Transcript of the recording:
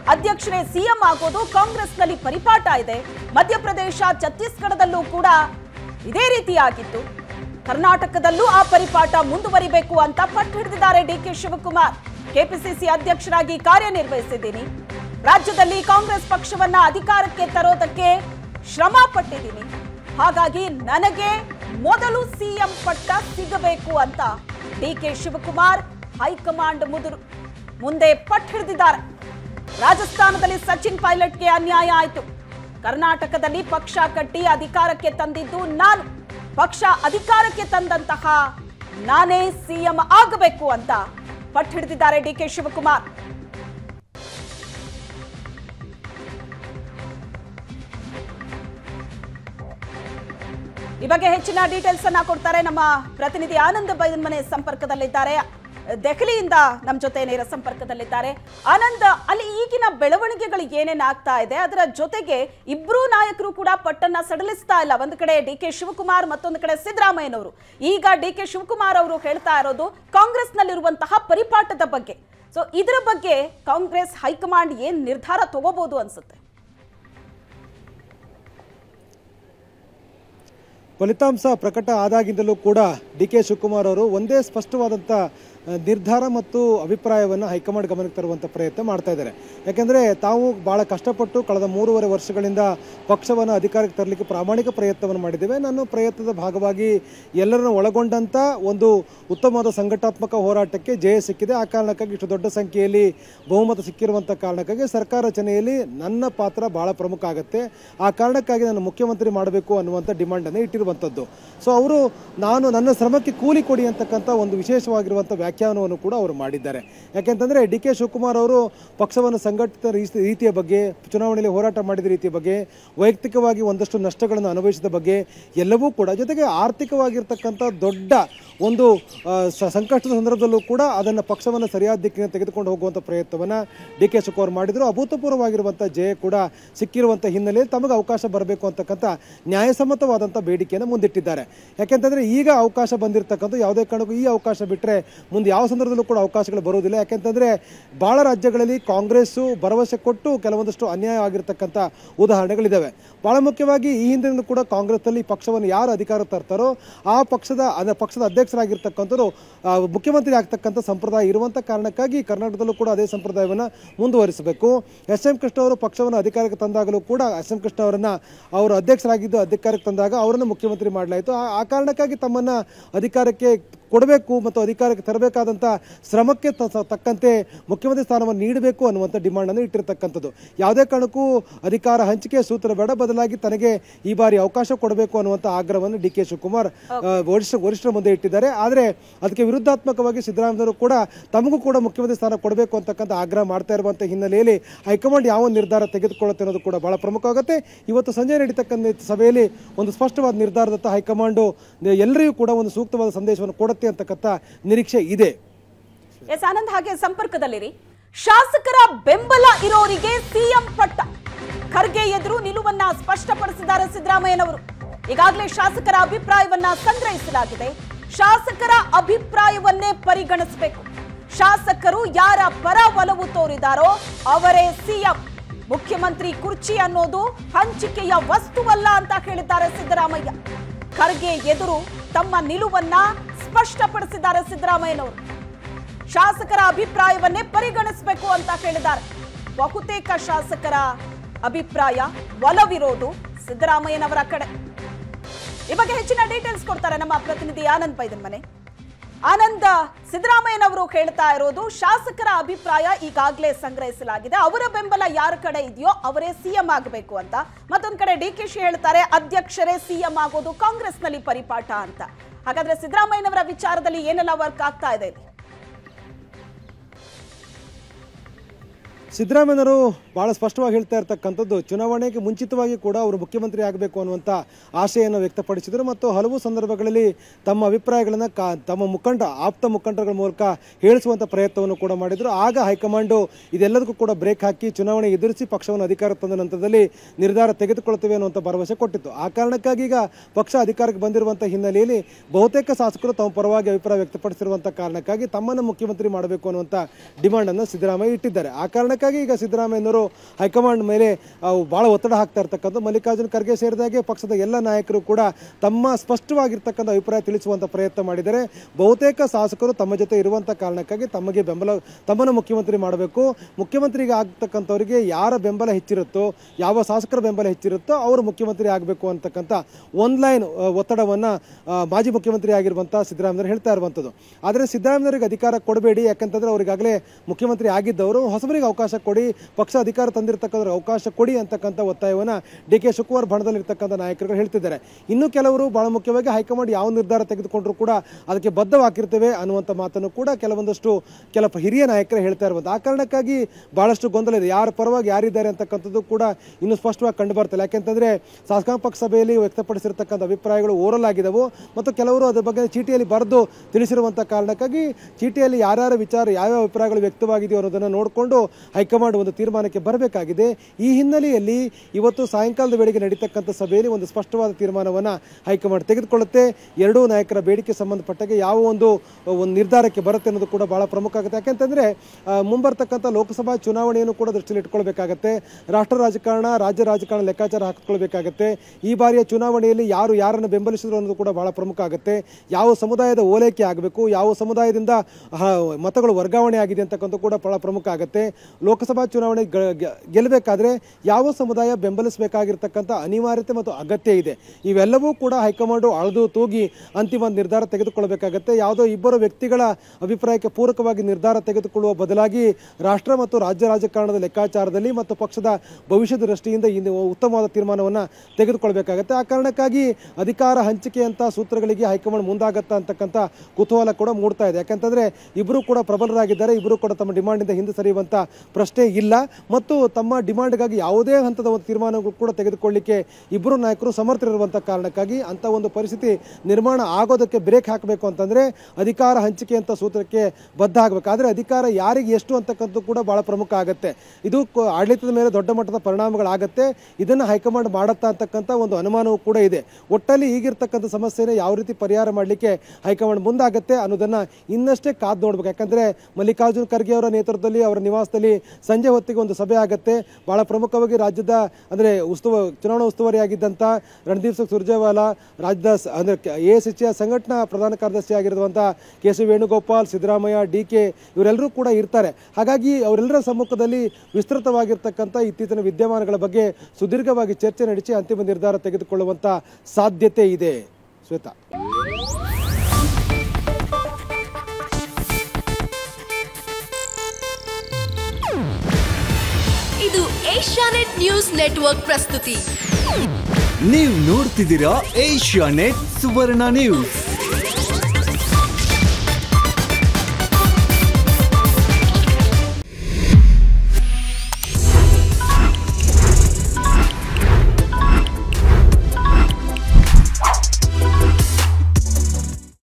ಅಧ್ಯಕ್ಷರೇ ಸಿಎಂ ಆಗೋದು ಕಾಂಗ್ರೆಸ್ನಲ್ಲಿ ಪರಿಪಾಠ ಇದೆ ಮಧ್ಯಪ್ರದೇಶ ಛತ್ತೀಸ್ಗಢದಲ್ಲೂ ಕೂಡ ಇದೇ ರೀತಿಯಾಗಿತ್ತು ಕರ್ನಾಟಕದಲ್ಲೂ ಆ ಪರಿಪಾಠ ಮುಂದುವರಿಬೇಕು ಅಂತ ಪಟ್ಟು ಹಿಡಿದಿದ್ದಾರೆ ಡಿಕೆ ಶಿವಕುಮಾರ್ ಕೆಪಿಸಿಸಿ ಅಧ್ಯಕ್ಷರಾಗಿ ಕಾರ್ಯನಿರ್ವಹಿಸಿದ್ದೀನಿ ರಾಜ್ಯದಲ್ಲಿ ಕಾಂಗ್ರೆಸ್ ಪಕ್ಷವನ್ನ ಅಧಿಕಾರಕ್ಕೆ ತರೋದಕ್ಕೆ ಶ್ರಮ ಪಟ್ಟಿದ್ದೀನಿ ಹಾಗಾಗಿ ನನಗೆ ಮೊದಲು ಸಿಎಂ ಪಟ್ಟ ಸಿಗಬೇಕು ಅಂತ ಡಿಕೆ ಶಿವಕುಮಾರ್ ಹೈಕಮಾಂಡ್ ಮುದುರು ಮುಂದೆ ಪಟ್ಟು ಹಿಡಿದಿದ್ದಾರೆ ರಾಜಸ್ಥಾನದಲ್ಲಿ ಸಚಿನ್ ಪೈಲಟ್ಗೆ ಅನ್ಯಾಯ ಆಯಿತು ಕರ್ನಾಟಕದಲ್ಲಿ ಪಕ್ಷ ಕಟ್ಟಿ ಅಧಿಕಾರಕ್ಕೆ ತಂದಿದ್ದು ನಾನು ಪಕ್ಷ ಅಧಿಕಾರಕ್ಕೆ ತಂದಂತಹ ನಾನೇ ಸಿಎಂ ಆಗಬೇಕು ಅಂತ ಪಟ್ಟು ಹಿಡಿದಿದ್ದಾರೆ ಡಿಕೆ ಶಿವಕುಮಾರ್ ಈ ಬಗ್ಗೆ ಹೆಚ್ಚಿನ ಡೀಟೇಲ್ಸ್ ಅನ್ನ ಕೊಡ್ತಾರೆ ನಮ್ಮ ಪ್ರತಿನಿಧಿ ಆನಂದ್ ಬೈದನ್ಮನೆ ಸಂಪರ್ಕದಲ್ಲಿದ್ದಾರೆ ದೆಹಲಿಯಿಂದ ನಮ್ಮ ಜೊತೆ ನೇರ ಸಂಪರ್ಕದಲ್ಲಿದ್ದಾರೆ ಆನಂದ್ ಅಲ್ಲಿ ಈಗಿನ ಬೆಳವಣಿಗೆಗಳು ಏನೇನ್ ಆಗ್ತಾ ಇದೆ ಅದರ ಜೊತೆಗೆ ಇಬ್ರು ನಾಯಕರು ಕೂಡ ಪಟ್ಟನ್ನ ಸಡಲಿಸ್ತಾ ಇಲ್ಲ ಒಂದು ಕಡೆ ಡಿ ಕೆ ಶಿವಕುಮಾರ್ ಮತ್ತೊಂದು ಕಡೆ ಸಿದ್ದರಾಮಯ್ಯನವರು ಈಗ ಡಿ ಕೆ ಶಿವಕುಮಾರ್ ಅವರು ಹೇಳ್ತಾ ಇರೋದು ಕಾಂಗ್ರೆಸ್ನಲ್ಲಿರುವಂತಹ ಪರಿಪಾಠದ ಬಗ್ಗೆ ಸೊ ಇದರ ಬಗ್ಗೆ ಕಾಂಗ್ರೆಸ್ ಹೈಕಮಾಂಡ್ ಏನ್ ನಿರ್ಧಾರ ತಗೋಬಹುದು ಅನ್ಸುತ್ತೆ ಫಲಿತಾಂಶ ಪ್ರಕಟ ಆದಾಗಿಂದಲೂ ಕೂಡ ಡಿ ಕೆ ಶಿವಕುಮಾರ್ ಅವರು ಒಂದೇ ಸ್ಪಷ್ಟವಾದಂಥ ಆ, ನಿರ್ಧಾರ ಮತ್ತು ಅಭಿಪ್ರಾಯವನ್ನು ಹೈಕಮಾಂಡ್ ಗಮನಕ್ಕೆ ತರುವಂಥ ಪ್ರಯತ್ನ ಮಾಡ್ತಾ ಇದ್ದಾರೆ ಯಾಕೆಂದರೆ ತಾವು ಭಾಳ ಕಷ್ಟಪಟ್ಟು ಕಳೆದ ಮೂರುವರೆ ವರ್ಷಗಳಿಂದ ಪಕ್ಷವನ್ನು ಅಧಿಕಾರಕ್ಕೆ ತರಲಿಕ್ಕೆ ಪ್ರಾಮಾಣಿಕ ಪ್ರಯತ್ನವನ್ನು ಮಾಡಿದ್ದೇವೆ ನಾನು ಪ್ರಯತ್ನದ ಭಾಗವಾಗಿ ಎಲ್ಲರನ್ನು ಒಳಗೊಂಡಂಥ ಒಂದು ಉತ್ತಮವಾದ ಸಂಘಟಾತ್ಮಕ ಹೋರಾಟಕ್ಕೆ ಜಯ ಸಿಕ್ಕಿದೆ ಆ ಕಾರಣಕ್ಕಾಗಿ ಇಷ್ಟು ದೊಡ್ಡ ಸಂಖ್ಯೆಯಲ್ಲಿ ಬಹುಮತ ಸಿಕ್ಕಿರುವಂಥ ಕಾರಣಕ್ಕಾಗಿ ಸರ್ಕಾರ ರಚನೆಯಲ್ಲಿ ನನ್ನ ಪಾತ್ರ ಬಹಳ ಪ್ರಮುಖ ಆಗುತ್ತೆ ಆ ಕಾರಣಕ್ಕಾಗಿ ನಾನು ಮುಖ್ಯಮಂತ್ರಿ ಮಾಡಬೇಕು ಅನ್ನುವಂಥ ಡಿಮಾಂಡನ್ನು ಇಟ್ಟಿರುವಂಥದ್ದು ಸೊ ಅವರು ನಾನು ನನ್ನ ಶ್ರಮಕ್ಕೆ ಕೂಲಿ ಕೊಡಿ ಅಂತಕ್ಕಂಥ ಒಂದು ವಿಶೇಷವಾಗಿರುವಂಥ ವ್ಯಾಖ್ಯಾನವನ್ನು ಕೂಡ ಅವರು ಮಾಡಿದ್ದಾರೆ ಯಾಕೆಂತಂದರೆ ಡಿ ಕೆ ಶಿವಕುಮಾರ್ ಅವರು ಪಕ್ಷವನ್ನು ಸಂಘಟಿತ ರೀತಿ- ರೀತಿಯ ಬಗ್ಗೆ ಚುನಾವಣೆಯಲ್ಲಿ ಹೋರಾಟ ಮಾಡಿದ ರೀತಿಯ ಬಗ್ಗೆ ವೈಯಕ್ತಿಕವಾಗಿ ಒಂದಷ್ಟು ನಷ್ಟಗಳನ್ನು ಅನುಭವಿಸಿದ ಬಗ್ಗೆ ಎಲ್ಲವೂ ಕೂಡ ಜೊತೆಗೆ ಆರ್ಥಿಕವಾಗಿರ್ತಕ್ಕಂಥ ದೊಡ್ಡ ಒಂದು ಆ, ಸ- ಸಂಕಷ್ಟದ ಸಂದರ್ಭದಲ್ಲೂ ಕೂಡ ಅದನ್ನು ಪಕ್ಷವನ್ನು ಸರಿಯಾದ ದಿಕ್ಕಿನ ತೆಗೆದುಕೊಂಡು ಹೋಗುವಂಥ ಪ್ರಯತ್ನವನ್ನು ಡಿ ಕೆ ಶಿವಕುಮಾರ್ ಮಾಡಿದರು ಅಭೂತಪೂರ್ವವಾಗಿರುವಂಥ ಜಯ ಕೂಡ ಸಿಕ್ಕಿರುವಂಥ ಹಿನ್ನೆಲೆಯಲ್ಲಿ ತಮಗೆ ಅವಕಾಶ ಬರಬೇಕು ಅಂತಕ್ಕಂಥ ನ್ಯಾಯಸಮ್ಮತವಾದಂಥ ಬೇಡಿಕೆಯನ್ನು ಮುಂದಿಟ್ಟಿದ್ದಾರೆ ಯಾಕೆಂತಂದರೆ ಈಗ ಅವಕಾಶ ಬಂದಿರತಕ್ಕಂಥ ಯಾವುದೇ ಕಾರಣಕ್ಕೂ ಈ ಅವಕಾಶ ಬಿಟ್ಟರೆ ಮುಂದೆ ಯಾವ ಸಂದರ್ಭದಲ್ಲೂ ಕೂಡ ಅವಕಾಶಗಳು ಬರುವುದಿಲ್ಲ ಯಾಕೆಂತಂದರೆ ಭಾಳ ರಾಜ್ಯಗಳಲ್ಲಿ ಕಾಂಗ್ರೆಸ್ಸು ಭರವಸೆ ಕೊಟ್ಟು ಕೆಲವೊಂದಷ್ಟು ಅನ್ಯಾಯ ಆಗಿರ್ತಕ್ಕಂಥ ಉದಾಹರಣೆಗಳಿದ್ದಾವೆ ಭಾಳ ಮುಖ್ಯವಾಗಿ ಈ ಹಿಂದಿನ ಕೂಡ ಕಾಂಗ್ರೆಸ್ನಲ್ಲಿ ಪಕ್ಷವನ್ನು ಯಾರು ಅಧಿಕಾರ ತರ್ತಾರೋ ಆ ಪಕ್ಷದ ಅದ ಪಕ್ಷದ ಅಧ್ಯಕ್ಷರಾಗಿರ್ತಕ್ಕಂಥದ್ದು ಆ, ಮುಖ್ಯಮಂತ್ರಿ ಆಗ್ತಕ್ಕಂಥ ಸಂಪ್ರದಾಯ ಇರುವಂಥ ಕಾರಣಕ್ಕಾಗಿ ಕರ್ನಾಟಕದಲ್ಲೂ ಕೂಡ ಅದೇ ಸಂಪ್ರದಾಯವನ್ನು ಮುಂದುವರಿಸಬೇಕು ಎಸ್ ಎಂ ಕೃಷ್ಣ ಅವರು ಪಕ್ಷವನ್ನು ಅಧಿಕಾರಕ್ಕೆ ತಂದಾಗಲೂ ಕೂಡ ಎಸ್ ಎಂ ಕೃಷ್ಣ ಅವರನ್ನ ಅವರು ಅಧ್ಯಕ್ಷರಾಗಿದ್ದು ಅಧಿಕಾರಕ್ಕೆ ತಂದಾಗ ಅವರನ್ನು ಮುಖ್ಯಮಂತ್ರಿ ಮಾಡಲಾಯಿತು ಆ- ಆ ಕಾರಣಕ್ಕಾಗಿ ತಮ್ಮನ್ನು ಅಧಿಕಾರಕ್ಕೆ ಕೊಡಬೇಕು ಮತ್ತು ಅಧಿಕಾರಕ್ಕೆ ತರಬೇಕಾದಂಥ ಶ್ರಮಕ್ಕೆ ತ- ಸ- ತಕ್ಕಂತೆ ಮುಖ್ಯಮಂತ್ರಿ ಸ್ಥಾನವನ್ನು ನೀಡಬೇಕು ಅನ್ನುವಂಥ ಡಿಮಾಂಡನ್ನು ಇಟ್ಟಿರ್ತಕ್ಕಂಥದ್ದು ಯಾವುದೇ ಕಾರಣಕ್ಕೂ ಅಧಿಕಾರ ಹಂಚಿಕೆ ಸೂತ್ರ ಬೇಡ ಬದಲಾಗಿ ತನಗೆ ಈ ಬಾರಿ ಅವಕಾಶ ಕೊಡಬೇಕು ಅನ್ನುವಂಥ ಆಗ್ರಹವನ್ನು ಡಿ ಕೆ ಶಿವಕುಮಾರ್ ಆ, ವರಿಷ್ಠ ವರಿಷ್ಠರ ಮುಂದೆ ಇಟ್ಟಿದ್ದಾರೆ ಆದರೆ ಅದಕ್ಕೆ ವಿರುದ್ಧಾತ್ಮಕವಾಗಿ ಸಿದ್ದರಾಮಯ್ಯವರು ಕೂಡ ತಮಗೂ ಕೂಡ ಮುಖ್ಯಮಂತ್ರಿ ಸ್ಥಾನ ಕೊಡಬೇಕು ಅಂತಕ್ಕಂಥ ಆಗ್ರಹ ಮಾಡ್ತಾ ಇರುವಂಥ ಹಿನ್ನೆಲೆಯಲ್ಲಿ ಹೈಕಮಾಂಡ್ ಯಾವ ನಿರ್ಧಾರ ತೆಗೆದುಕೊಳ್ಳುತ್ತೆ ಅನ್ನೋದು ಕೂಡ ಬಹಳ ಪ್ರಮುಖವಾಗುತ್ತೆ ಇವತ್ತು ಸಂಜೆ ನಡೀತಕ್ಕಂಥ ಸಭೆಯಲ್ಲಿ ಒಂದು ಸ್ಪಷ್ಟವಾದ ನಿರ್ಧಾರದತ್ತ ಹೈಕಮಾಂಡು ಎಲ್ಲರಿಗೂ ಕೂಡ ಒಂದು ಸೂಕ್ತವಾದ ಸಂದೇಶವನ್ನು ಕೊಡುತ್ತೆ ಅಂತಕ್ಕಂಥ ನಿರೀಕ್ಷೆ ಇದೆ ಎಸ್ ಆನಂದ್ ಹಾಗೆ ಸಂಪರ್ಕದಲ್ಲಿರಿ ಶಾಸಕರ ಬೆಂಬಲ ಇರೋರಿಗೆ ಸಿಎಂ ಪಟ್ಟ ಖರ್ಗೆ ಎದುರು ನಿಲುವನ್ನ ಸ್ಪಷ್ಟಪಡಿಸಿದ್ದಾರೆ ಸಿದ್ದರಾಮಯ್ಯನವರು ಈಗಾಗಲೇ ಶಾಸಕರ ಅಭಿಪ್ರಾಯವನ್ನ ಸಂಗ್ರಹಿಸಲಾಗಿದೆ ಶಾಸಕರ ಅಭಿಪ್ರಾಯವನ್ನೇ ಪರಿಗಣಿಸಬೇಕು ಶಾಸಕರು ಯಾರ ಪರ ಒಲವು ತೋರಿದಾರೋ ಅವರೇ ಸಿಎಂ ಮುಖ್ಯಮಂತ್ರಿ ಕುರ್ಚಿ ಅನ್ನೋದು ಹಂಚಿಕೆಯ ವಸ್ತುವಲ್ಲ ಅಂತ ಹೇಳಿದ್ದಾರೆ ಸಿದ್ದರಾಮಯ್ಯ ಖರ್ಗೆ ಎದುರು ತಮ್ಮ ನಿಲುವನ್ನ ಸ್ಪಷ್ಟಪಡಿಸಿದ್ದಾರೆ ಸಿದ್ದರಾಮಯ್ಯನವರು ಶಾಸಕರ ಅಭಿಪ್ರಾಯವನ್ನೇ ಪರಿಗಣಿಸಬೇಕು ಅಂತ ಹೇಳಿದ್ದಾರೆ ಬಹುತೇಕ ಶಾಸಕರ ಅಭಿಪ್ರಾಯ ಒಲವಿರೋದು ಸಿದ್ದರಾಮಯ್ಯನವರ ಕಡೆ ಈ ಬಗ್ಗೆ ಹೆಚ್ಚಿನ ಡೀಟೇಲ್ಸ್ ಕೊಡ್ತಾರೆ ನಮ್ಮ ಪ್ರತಿನಿಧಿ ಆನಂದ್ ಪೈದನ್ ಮನೆ ಆನಂದ್ ಸಿದ್ದರಾಮಯ್ಯನವರು ಹೇಳ್ತಾ ಇರೋದು ಶಾಸಕರ ಅಭಿಪ್ರಾಯ ಈಗಾಗಲೇ ಸಂಗ್ರಹಿಸಲಾಗಿದೆ ಅವರ ಬೆಂಬಲ ಯಾರ ಕಡೆ ಇದೆಯೋ ಅವರೇ ಸಿಎಂ ಆಗಬೇಕು ಅಂತ ಮತ್ತೊಂದ್ ಕಡೆ ಡಿ ಕೆ ಶಿ ಹೇಳ್ತಾರೆ ಅಧ್ಯಕ್ಷರೇ ಸಿಎಂ ಆಗೋದು ಕಾಂಗ್ರೆಸ್ನಲ್ಲಿ ಪರಿಪಾಠ ಅಂತ ಹಾಗಾದ್ರೆ ಸಿದ್ದರಾಮಯ್ಯನವರ ವಿಚಾರದಲ್ಲಿ ಏನೆಲ್ಲ ವರ್ಕ್ ಆಗ್ತಾ ಇದೆ ಇಲ್ಲಿ? ಸಿದ್ದರಾಮಯ್ಯನವರು ಭಾಳ ಸ್ಪಷ್ಟವಾಗಿ ಹೇಳ್ತಾ ಇರ್ತಕ್ಕಂಥದ್ದು ಚುನಾವಣೆಗೆ ಮುಂಚಿತವಾಗಿ ಕೂಡ ಅವರು ಮುಖ್ಯಮಂತ್ರಿ ಆಗಬೇಕು ಅನ್ನುವಂಥ ಆಶೆಯನ್ನು ವ್ಯಕ್ತಪಡಿಸಿದರು ಮತ್ತು ಹಲವು ಸಂದರ್ಭಗಳಲ್ಲಿ ತಮ್ಮ ಅಭಿಪ್ರಾಯಗಳನ್ನು ಕಾ ತಮ್ಮ ಮುಖಂಡ ಆಪ್ತ ಮುಖಂಡರುಗಳ ಮೂಲಕ ಹೇಳಿಸುವಂಥ ಪ್ರಯತ್ನವನ್ನು ಕೂಡ ಮಾಡಿದರು ಆಗ ಹೈಕಮಾಂಡು ಇದೆಲ್ಲದಕ್ಕೂ ಕೂಡ ಬ್ರೇಕ್ ಹಾಕಿ ಚುನಾವಣೆ ಎದುರಿಸಿ ಪಕ್ಷವನ್ನು ಅಧಿಕಾರ ತಂದ ನಂತರದಲ್ಲಿ ನಿರ್ಧಾರ ತೆಗೆದುಕೊಳ್ತೇವೆ ಅನ್ನುವಂಥ ಭರವಸೆ ಕೊಟ್ಟಿತ್ತು ಆ ಕಾರಣಕ್ಕಾಗಿ ಈಗ ಪಕ್ಷ ಅಧಿಕಾರಕ್ಕೆ ಬಂದಿರುವಂಥ ಹಿನ್ನೆಲೆಯಲ್ಲಿ ಬಹುತೇಕ ಶಾಸಕರು ತಮ್ಮ ಪರವಾಗಿ ಅಭಿಪ್ರಾಯ ವ್ಯಕ್ತಪಡಿಸಿರುವಂಥ ಕಾರಣಕ್ಕಾಗಿ ತಮ್ಮನ್ನು ಮುಖ್ಯಮಂತ್ರಿ ಮಾಡಬೇಕು ಅನ್ನುವಂಥ ಡಿಮಾಂಡನ್ನು ಸಿದ್ದರಾಮಯ್ಯ ಇಟ್ಟಿದ್ದಾರೆ ಆ ಕಾರಣಕ್ಕಾಗಿ ಕಾರಣಕ್ಕಾಗಿ ಈಗ ಸಿದ್ದರಾಮಯ್ಯನವರು ಹೈಕಮಾಂಡ್ ಮೇಲೆ ಆ, ಬಹಳ ಒತ್ತಡ ಹಾಕ್ತಾ ಇರ್ತಕ್ಕಂಥ ಮಲ್ಲಿಕಾರ್ಜುನ ಖರ್ಗೆ ಸೇರಿದಾಗೆ ಪಕ್ಷದ ಎಲ್ಲ ನಾಯಕರು ಕೂಡ ತಮ್ಮ ಸ್ಪಷ್ಟವಾಗಿರ್ತಕ್ಕಂಥ ಅಭಿಪ್ರಾಯ ತಿಳಿಸುವಂತ ಪ್ರಯತ್ನ ಮಾಡಿದ್ದಾರೆ ಬಹುತೇಕ ಶಾಸಕರು ತಮ್ಮ ಜೊತೆ ಇರುವಂತ ಕಾರಣಕ್ಕಾಗಿ ತಮಗೆ ಬೆಂಬಲ ತಮ್ಮನ್ನು ಮುಖ್ಯಮಂತ್ರಿ ಮಾಡಬೇಕು ಮುಖ್ಯಮಂತ್ರಿಗೆ ಆಗ್ತಕ್ಕಂಥವರಿಗೆ ಯಾರ ಬೆಂಬಲ ಹೆಚ್ಚಿರುತ್ತೋ ಯಾವ ಶಾಸಕರ ಬೆಂಬಲ ಹೆಚ್ಚಿರುತ್ತೋ ಅವರು ಮುಖ್ಯಮಂತ್ರಿ ಆಗಬೇಕು ಅಂತಕ್ಕಂಥ ಒಂದು ಲೈನ್ ಒತ್ತಡವನ್ನ ಆ, ಮಾಜಿ ಮುಖ್ಯಮಂತ್ರಿ ಆಗಿರುವಂಥ ಸಿದ್ದರಾಮಯ್ಯರು ಹೇಳ್ತಾ ಇರುವಂಥದ್ದು ಆದರೆ ಸಿದ್ದರಾಮಯ್ಯರಿಗೆ ಅಧಿಕಾರ ಕೊಡಬೇಡಿ ಯಾಕಂತಂದ್ರೆ ಅವರಿಗಾಗಲೇ ಮುಖ್ಯಮಂತ್ರಿ ಆಗಿದ್ದವರು ಹೊಸಬರಿಗೆ ಅವಕಾಶ ಕೊಡಿ ಪಕ್ಷ ಅಧಿಕಾರ ತಂದಿರತಕ್ಕಂಥ ಅವಕಾಶ ಕೊಡಿ ಅಂತಕ್ಕಂಥ ಒತ್ತಾಯವನ್ನು ಡಿ ಕೆ ಶಿವಕುಮಾರ್ ಬಣದಲ್ಲಿರ್ತಕ್ಕಂಥ ನಾಯಕರುಗಳು ಹೇಳ್ತಿದ್ದಾರೆ ಇನ್ನು ಕೆಲವರು ಬಹಳ ಮುಖ್ಯವಾಗಿ ಹೈಕಮಾಂಡ್ ಯಾವ ನಿರ್ಧಾರ ತೆಗೆದುಕೊಂಡ್ರು ಕೂಡ ಅದಕ್ಕೆ ಬದ್ಧವಾಗಿರ್ತೇವೆ ಅನ್ನುವಂಥ ಮಾತನ್ನು ಕೂಡ ಕೆಲವೊಂದಷ್ಟು ಕೆಲ ಹಿರಿಯ ನಾಯಕರು ಹೇಳ್ತಾ ಇರುವಂಥ ಆ ಕಾರಣಕ್ಕಾಗಿ ಬಹಳಷ್ಟು ಗೊಂದಲ ಇದೆ ಯಾರ ಪರವಾಗಿ ಯಾರಿದ್ದಾರೆ ಅಂತಕ್ಕಂಥದ್ದು ಕೂಡ ಇನ್ನೂ ಸ್ಪಷ್ಟವಾಗಿ ಕಂಡು ಬರ್ತಿಲ್ಲ ಯಾಕೆಂತಂದ್ರೆ ಶಾಸಕಾಂಗ ಪಕ್ಷ ಸಭೆಯಲ್ಲಿ ವ್ಯಕ್ತಪಡಿಸಿರ್ತಕ್ಕಂಥ ಅಭಿಪ್ರಾಯಗಳು ಓರಲ್ ಆಗಿದವು ಮತ್ತು ಕೆಲವರು ಅದ್ರ ಬಗ್ಗೆ ಚೀಟಿಯಲ್ಲಿ ಬರೆದು ತಿಳಿಸಿರುವಂಥ ಕಾರಣಕ್ಕಾಗಿ ಚೀಟಿಯಲ್ಲಿ ಯಾರ್ಯಾರ ವಿಚಾರ ಯಾವ್ಯಾವ ಅಭಿಪ್ರಾಯಗಳು ವ್ಯಕ್ತವಾಗಿದೆಯೋ ಅನ್ನೋದನ್ನು ನೋಡಿಕೊಂಡು ಹೈಕಮಾಂಡ್ ಒಂದು ತೀರ್ಮಾನಕ್ಕೆ ಬರಬೇಕಾಗಿದೆ ಈ ಹಿನ್ನೆಲೆಯಲ್ಲಿ ಇವತ್ತು ಸಾಯಂಕಾಲದ ವೇಳೆಗೆ ನಡೀತಕ್ಕಂಥ ಸಭೆಯಲ್ಲಿ ಒಂದು ಸ್ಪಷ್ಟವಾದ ತೀರ್ಮಾನವನ್ನು ಹೈಕಮಾಂಡ್ ತೆಗೆದುಕೊಳ್ಳುತ್ತೆ ಎರಡೂ ನಾಯಕರ ಬೇಡಿಕೆ ಸಂಬಂಧಪಟ್ಟಾಗೆ ಯಾವ ಒಂದು ಒಂದು ನಿರ್ಧಾರಕ್ಕೆ ಬರುತ್ತೆ ಅನ್ನೋದು ಕೂಡ ಬಹಳ ಪ್ರಮುಖ ಆಗುತ್ತೆ ಯಾಕೆಂತಂದ್ರೆ ಆ, ಮುಂಬರ್ತಕ್ಕಂಥ ಲೋಕಸಭಾ ಚುನಾವಣೆಯನ್ನು ಕೂಡ ದೃಷ್ಟಿಯಲ್ಲಿ ಇಟ್ಕೊಳ್ಬೇಕಾಗತ್ತೆ ರಾಷ್ಟ್ರ ರಾಜಕಾರಣ ರಾಜ್ಯ ರಾಜಕಾರಣ ಲೆಕ್ಕಾಚಾರ ಹಾಕಿಕೊಳ್ಬೇಕಾಗತ್ತೆ ಈ ಬಾರಿಯ ಚುನಾವಣೆಯಲ್ಲಿ ಯಾರು ಯಾರನ್ನು ಬೆಂಬಲಿಸಿದ್ರು ಅನ್ನೋದು ಕೂಡ ಬಹಳ ಪ್ರಮುಖ ಆಗುತ್ತೆ ಯಾವ ಸಮುದಾಯದ ಓಲೈಕೆ ಆಗಬೇಕು ಯಾವ ಸಮುದಾಯದಿಂದ ಆ, ಮತಗಳು ವರ್ಗಾವಣೆ ಆಗಿದೆ ಅಂತಕ್ಕಂಥ ಕೂಡ ಬಹಳ ಪ್ರಮುಖ ಆಗುತ್ತೆ ಲೋಕಸಭಾ ಚುನಾವಣೆ ಗ- ಗೆ- ಗೆಲ್ಲಬೇಕಾದ್ರೆ ಯಾವ ಸಮುದಾಯ ಬೆಂಬಲಿಸಬೇಕಾಗಿರ್ತಕ್ಕಂಥ ಅನಿವಾರ್ಯತೆ ಮತ್ತು ಅಗತ್ಯ ಇದೆ ಇವೆಲ್ಲವೂ ಕೂಡ ಹೈಕಮಾಂಡು ಅಳೆದು ತೂಗಿ ಅಂತಿಮ ನಿರ್ಧಾರ ತೆಗೆದುಕೊಳ್ಳಬೇಕಾಗತ್ತೆ ಯಾವುದೋ ಇಬ್ಬರು ವ್ಯಕ್ತಿಗಳ ಅಭಿಪ್ರಾಯಕ್ಕೆ ಪೂರಕವಾಗಿ ನಿರ್ಧಾರ ತೆಗೆದುಕೊಳ್ಳುವ ಬದಲಾಗಿ ರಾಷ್ಟ್ರ ಮತ್ತು ರಾಜ್ಯ ರಾಜಕಾರಣದ ಲೆಕ್ಕಾಚಾರದಲ್ಲಿ ಮತ್ತು ಪಕ್ಷದ ಭವಿಷ್ಯದ ದೃಷ್ಟಿಯಿಂದ ಇಂದು ಉತ್ತಮವಾದ ತೀರ್ಮಾನವನ್ನು ತೆಗೆದುಕೊಳ್ಬೇಕಾಗತ್ತೆ ಆ ಕಾರಣಕ್ಕಾಗಿ ಅಧಿಕಾರ ಹಂಚಿಕೆಯಂಥ ಸೂತ್ರಗಳಿಗೆ ಹೈಕಮಾಂಡ್ ಮುಂದಾಗತ್ತಾ ಅಂತಕ್ಕಂಥ ಕುತೂಹಲ ಕೂಡ ಮೂಡ್ತಾ ಇದೆ ಯಾಕಂತಂದ್ರೆ ಇಬ್ಬರು ಕೂಡ ಪ್ರಬಲರಾಗಿದ್ದಾರೆ ಇಬ್ಬರು ಕೂಡ ತಮ್ಮ ಡಿಮಾಂಡಿಂದ ಹಿಂದೆ ಸರಿಯುವಂಥ ಪ್ರಶ್ನೆ ಇಲ್ಲ ಮತ್ತು ತಮ್ಮ ಡಿಮಾಂಡ್ಗಾಗಿ ಯಾವುದೇ ಹಂತದ ಒಂದು ತೀರ್ಮಾನಗಳು ಕೂಡ ತೆಗೆದುಕೊಳ್ಳಿಕ್ಕೆ ಇಬ್ಬರು ನಾಯಕರು ಸಮರ್ಥರಿರುವಂಥ ಕಾರಣಕ್ಕಾಗಿ ಅಂತ ಒಂದು ಪರಿಸ್ಥಿತಿ ನಿರ್ಮಾಣ ಆಗೋದಕ್ಕೆ ಬ್ರೇಕ್ ಹಾಕಬೇಕು ಅಂತಂದ್ರೆ ಅಧಿಕಾರ ಹಂಚಿಕೆ ಅಂತ ಸೂತ್ರಕ್ಕೆ ಬದ್ಧ ಆಗಬೇಕು ಆದರೆ ಅಧಿಕಾರ ಯಾರಿಗೆ ಎಷ್ಟು ಅಂತಕ್ಕಂಥದ್ದು ಕೂಡ ಬಹಳ ಪ್ರಮುಖ ಆಗುತ್ತೆ ಇದು ಕ- ಆಡಳಿತದ ಮೇಲೆ ದೊಡ್ಡ ಮಟ್ಟದ ಪರಿಣಾಮಗಳಾಗತ್ತೆ ಇದನ್ನು ಹೈಕಮಾಂಡ್ ಮಾಡತ್ತಾ ಅಂತಕ್ಕಂಥ ಒಂದು ಅನುಮಾನವೂ ಕೂಡ ಇದೆ ಒಟ್ಟಲ್ಲಿ ಈಗಿರ್ತಕ್ಕಂಥ ಸಮಸ್ಯೆನ ಯಾವ ರೀತಿ ಪರಿಹಾರ ಮಾಡಲಿಕ್ಕೆ ಹೈಕಮಾಂಡ್ ಮುಂದಾಗತ್ತೆ ಅನ್ನೋದನ್ನ ಇನ್ನಷ್ಟೇ ಕಾದು ನೋಡ್ಬೇಕು ಯಾಕಂದ್ರೆ ಮಲ್ಲಿಕಾರ್ಜುನ್ ಖರ್ಗೆ ಅವರ ನೇತೃತ್ವದಲ್ಲಿ ಅವರ ನಿವಾಸದಲ್ಲಿ ಸಂಜೆ ಹೊತ್ತಿಗೆ ಒಂದು ಸಭೆ ಆಗುತ್ತೆ ಬಹಳ ಪ್ರಮುಖವಾಗಿ ರಾಜ್ಯದ ಅಂದ್ರೆ ಉಸ್ತುವ ಚುನಾವಣಾ ಉಸ್ತುವಾರಿಯಾಗಿದ್ದಂಥ ರಣದೀಪ್ ಸಿಂಗ್ ಸುರ್ಜೇವಾಲಾ ರಾಜ್ಯದ ಸ- ಅಂದ್ರೆ ಎ ಎಸ್ ಎಚ್ ಸಂಘಟನಾ ಪ್ರಧಾನ ಕಾರ್ಯದರ್ಶಿ ಆಗಿರುವಂಥ K C Venugopal Siddaramaiah D K ಇವರೆಲ್ಲರೂ ಕೂಡ ಇರ್ತಾರೆ ಹಾಗಾಗಿ ಅವರೆಲ್ಲರ ಸಮ್ಮುಖದಲ್ಲಿ ವಿಸ್ತೃತವಾಗಿರ್ತಕ್ಕಂಥ ಇತ್ತೀಚಿನ ವಿದ್ಯಮಾನಗಳ ಬಗ್ಗೆ ಸುದೀರ್ಘವಾಗಿ ಚರ್ಚೆ ನಡೆಸಿ ಅಂತಿಮ ನಿರ್ಧಾರ ತೆಗೆದುಕೊಳ್ಳುವಂಥ ಸಾಧ್ಯತೆ ಇದೆ ಶ್ವೇತಾ ಇದು ಏಷ್ಯಾನೆಟ್ ನ್ಯೂಸ್ ನೆಟ್ವರ್ಕ್ ಪ್ರಸ್ತುತಿ ನೀವು ನೋಡ್ತಿದ್ದೀರಾ ಏಷ್ಯಾ ನೆಟ್ ಸುವರ್ಣ ನ್ಯೂಸ್